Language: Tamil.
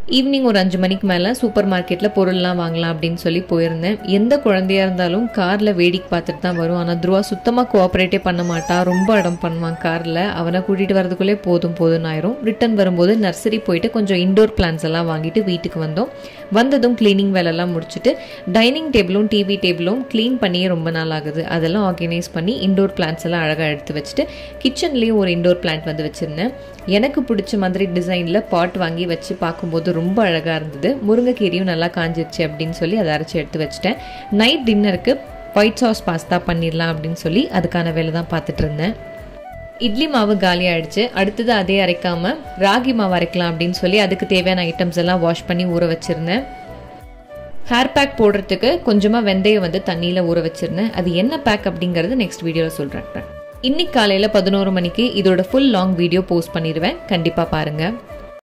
ஈவினிங் ஒரு அஞ்சு மணிக்கு மேலே சூப்பர் மார்க்கெட்டில் பொருள்லாம் வாங்கலாம் அப்படின்னு சொல்லி போயிருந்தேன் எந்த குழந்தையா இருந்தாலும் காரில் வேடிக்கை பார்த்துட்டு தான் வரும் ஆனால் துருவா சுத்தமாக கோஆப்ரேட்டே பண்ண மாட்டா ரொம்ப இடம் பண்ணுவான் காரில் அவனை கூட்டிகிட்டு வரதுக்குள்ளே போதும் போதும்னு ஆயிரும் ரிட்டன் வரும்போது நர்சரி போயிட்டு கொஞ்சம் இண்டோர் பிளான்ஸ் எல்லாம் வாங்கிட்டு வீட்டுக்கு வந்தோம் வந்ததும் க்ளீனிங் வேலைலாம் முடிச்சுட்டு டைனிங் டேபிளும் டிவி டேபிளும் க்ளீன் பண்ணியே ரொம்ப நாள் ஆகுது அதெல்லாம் ஆர்கனைஸ் பண்ணி இண்டோர் பிளான்ஸ் எல்லாம் அழகாக எடுத்து வச்சுட்டு கிச்சன்லேயும் ஒரு இண்டோர் பிளான்ட் வந்து வச்சுருந்தேன் எனக்கு பிடிச்ச மாதிரி டிசைனில் பாட் வாங்கி வச்சு பார்க்கும்போது ரொம்ப அழகாக இருந்தது முருங்கைக்கீரையும் நல்லா காஞ்சிருச்சு அப்படின்னு சொல்லி அதை அரைச்சி எடுத்து வச்சுட்டேன் நைட் டின்னருக்கு ஒயிட் சாஸ் பாஸ்தா பண்ணிடலாம் அப்படின்னு சொல்லி அதுக்கான வேலை தான் பார்த்துட்டு இருந்தேன் இட்லி மாவு காலி ஆயிடுச்சு அடுத்தது அதே அரைக்காம ராகி மாவு அரைக்கலாம் அப்படின்னு சொல்லி அதுக்கு தேவையான ஐட்டம்ஸ் எல்லாம் வாஷ் பண்ணி ஊற வச்சிருந்தேன் ஹேர் பேக் போடுறதுக்கு கொஞ்சமாக வெந்தயம் வந்து தண்ணியில் ஊற வச்சிருந்தேன் அது என்ன பேக் அப்படிங்கிறது நெக்ஸ்ட் வீடியோவில் சொல்கிறேன் இன்னைக்கு காலையில் பதினோரு மணிக்கு இதோட ஃபுல் லாங் வீடியோ போஸ்ட் பண்ணிடுவேன் கண்டிப்பாக பாருங்கள்